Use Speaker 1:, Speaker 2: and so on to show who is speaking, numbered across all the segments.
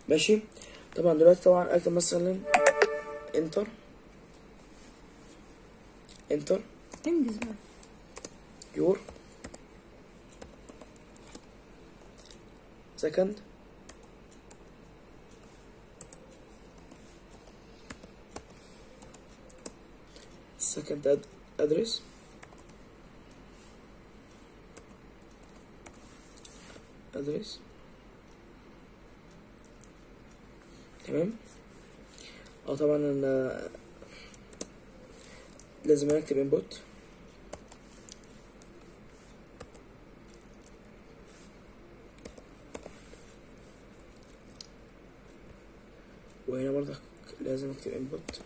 Speaker 1: ماشي طبعا دلوقتي طبعا اكتب مثلا انتر انتر
Speaker 2: انجز بقى
Speaker 1: يور second second ad address address تمام اه طبعا انا لازم اكتب input وهنا برضك لازم اكتب input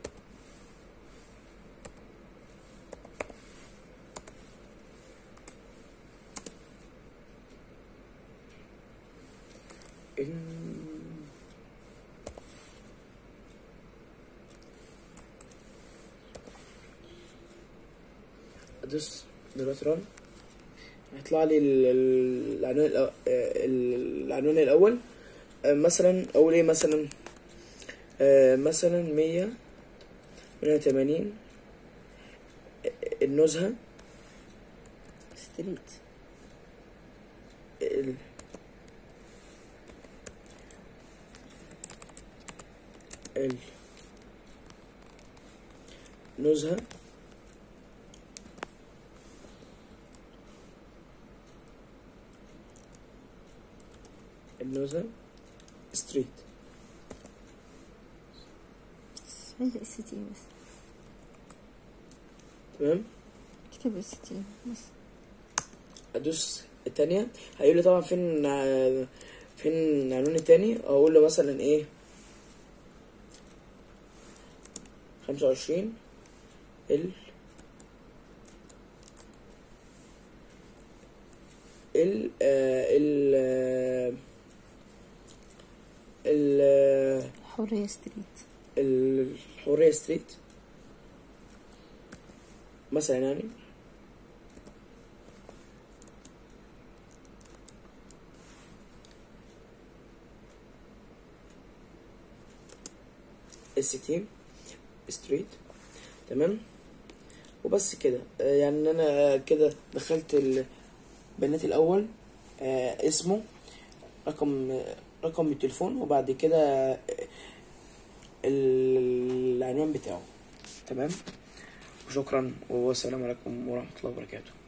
Speaker 1: in ادوس دلوقتي رن هيطلع لي ال- ال- العنوان الأو- آه، العنوان الاول آه، مثلا اقول ايه مثلا آه، مثلا مية مية وتمانين النزهة
Speaker 2: ستريت
Speaker 1: ال... ال... نزهة النزهة ستريت
Speaker 2: عايزة اس تي بس
Speaker 1: تمام
Speaker 2: اكتب اس تي بس
Speaker 1: ادوس التانية هيقول لي طبعا فين ع- فين العنوان التاني اقول له مثلا ايه خمسة وعشرين ال ال آه، ال آه، ال آه،
Speaker 2: حرية ستريت
Speaker 1: الحرية ستريت مثلا يعني اس تي ستريت تمام وبس كده آه، يعني انا كده دخلت البيانات الاول آه، اسمه رقم رقم التليفون وبعد كده آه، العنوان بتاعه تمام وشكرا والسلام عليكم ورحمة الله وبركاته